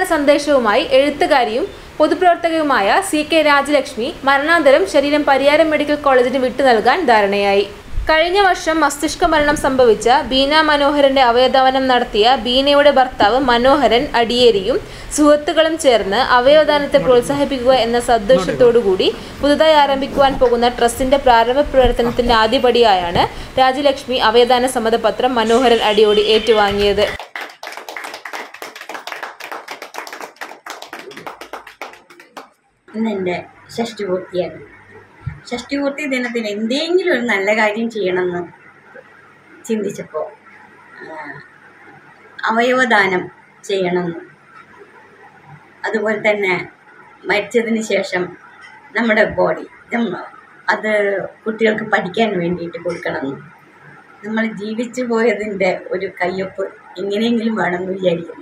അവയവദാന സന്ദേശവുമായി എഴുത്തുകാരിയും പൊതുപ്രവർത്തകയുമായ സി കെ രാജലക്ഷ്മി മരണാന്തരം ശരീരം പരിയാരം മെഡിക്കൽ കോളേജിന് വിട്ടു നൽകാൻ ധാരണയായി കഴിഞ്ഞ വർഷം മസ്തിഷ്ക മരണം സംഭവിച്ച ബീന മനോഹരന്റെ അവയവദാനം നടത്തിയ ബീനയുടെ ഭർത്താവ് മനോഹരൻ അടിയേരിയും സുഹൃത്തുക്കളും ചേർന്ന് അവയവദാനത്തെ പ്രോത്സാഹിപ്പിക്കുക എന്ന സദ്ദേശത്തോടുകൂടി പുതുതായി ആരംഭിക്കുവാൻ പോകുന്ന ട്രസ്റ്റിന്റെ പ്രാരംഭ പ്രവർത്തനത്തിന്റെ ആദ്യപടിയായാണ് രാജലക്ഷ്മി അവയവദാന സമ്മതപത്രം മനോഹരൻ അടിയോടി ഏറ്റുവാങ്ങിയത് ഇന്ന് എൻ്റെ ഷഷ്ടിപൂർത്തിയാണ് ഷഷ്ടിപൂർത്തി ദിനത്തിന് എന്തെങ്കിലും ഒരു നല്ല കാര്യം ചെയ്യണമെന്ന് ചിന്തിച്ചപ്പോൾ അവയവദാനം ചെയ്യണമെന്ന് അതുപോലെ തന്നെ മരിച്ചതിന് ശേഷം നമ്മുടെ ബോഡി അത് കുട്ടികൾക്ക് പഠിക്കാൻ വേണ്ടിയിട്ട് കൊടുക്കണമെന്ന് നമ്മൾ ജീവിച്ചു പോയതിൻ്റെ ഒരു കയ്യൊപ്പ് എങ്ങനെയെങ്കിലും വേണമെന്ന് വിചാരിക്കുന്നു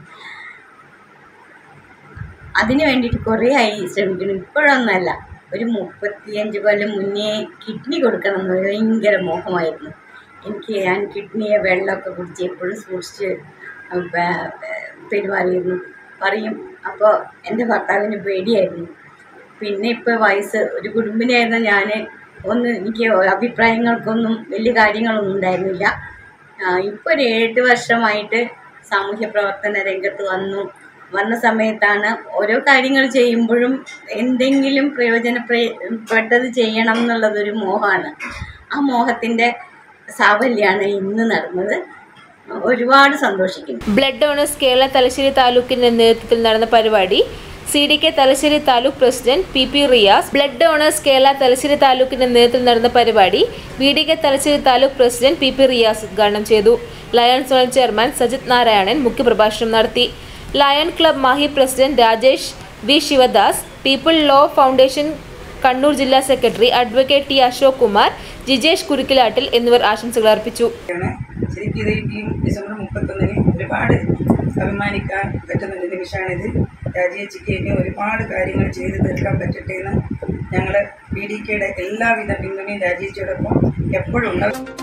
അതിന് വേണ്ടിയിട്ട് കുറേ ആയി ശ്രമിക്കണം ഇപ്പോഴൊന്നുമല്ല ഒരു മുപ്പത്തിയഞ്ച് കൊല്ലം മുന്നേ കിഡ്നി കൊടുക്കണം എന്ന് ഭയങ്കര മോഹമായിരുന്നു എനിക്ക് ഞാൻ കിഡ്നിയെ വെള്ളമൊക്കെ കുടിച്ച് എപ്പോഴും സൂക്ഷിച്ച് പെ- പെരുമാറിയിരുന്നു പറയും അപ്പോൾ എൻ്റെ ഭർത്താവിന് പേടിയായിരുന്നു പിന്നെ ഇപ്പോൾ വയസ്സ് ഒരു കുടുംബിനായിരുന്ന ഞാൻ ഒന്ന് എനിക്ക് അഭിപ്രായങ്ങൾക്കൊന്നും വലിയ കാര്യങ്ങളൊന്നും ഉണ്ടായിരുന്നില്ല ഇപ്പോൾ ഒരു ഏഴ് വർഷമായിട്ട് സാമൂഹ്യ പ്രവർത്തന രംഗത്ത് വന്നു വന്ന സമയത്താണ് ഓരോ കാര്യങ്ങൾ ചെയ്യുമ്പോഴും എന്തെങ്കിലും പ്രയോജനപ്പെട്ടത് ചെയ്യണം എന്നുള്ളതൊരു മോഹമാണ് ആ മോഹത്തിൻ്റെ സാഫല്യമാണ് ഇന്ന് നടന്നത് ഒരുപാട് സന്തോഷിക്കുന്നു ബ്ലഡ് ഡോണേഴ്സ് കേരള തലശ്ശേരി താലൂക്കിന്റെ നേതൃത്വത്തിൽ നടന്ന പരിപാടി C D K Thalassery taluk president P P Riyas blood donors Kerala Thalassery താലൂക്കിന്റെ നേതൃത്വത്തിൽ നടന്ന പരിപാടി V D K Thalassery taluk president P P Riyas ഉദ്ഘാടനം ചെയ്തു lion zone chairman Sajith Narayanan മുഖ്യപ്രഭാഷണം നടത്തി lion club Mahe president Rajesh V Sivadas people law foundation Kannur ജില്ലാ secretary advocate T Ashok Kumar Jijesh Kurukkilattil എന്നിവർ ആശംസകൾ അർപ്പിച്ചു ആണ് ശരിക്കും ഇത് ഈ ഡിസംബർ മുപ്പത്തൊന്നിന് ഒരുപാട് അഭിമാനിക്കാൻ പറ്റുന്ന ഒരു നിമിഷമാണിത് രാജിയച്ചിക്ക് ഇനി ഒരുപാട് കാര്യങ്ങൾ ചെയ്തു തീർക്കാൻ പറ്റട്ടെ എന്ന് ഞങ്ങൾ ബി ഡി കെയുടെ എല്ലാവിധ പിന്തുണയും രാജിയച്ചിയോടൊപ്പം എപ്പോഴും ഉണ്ടാവും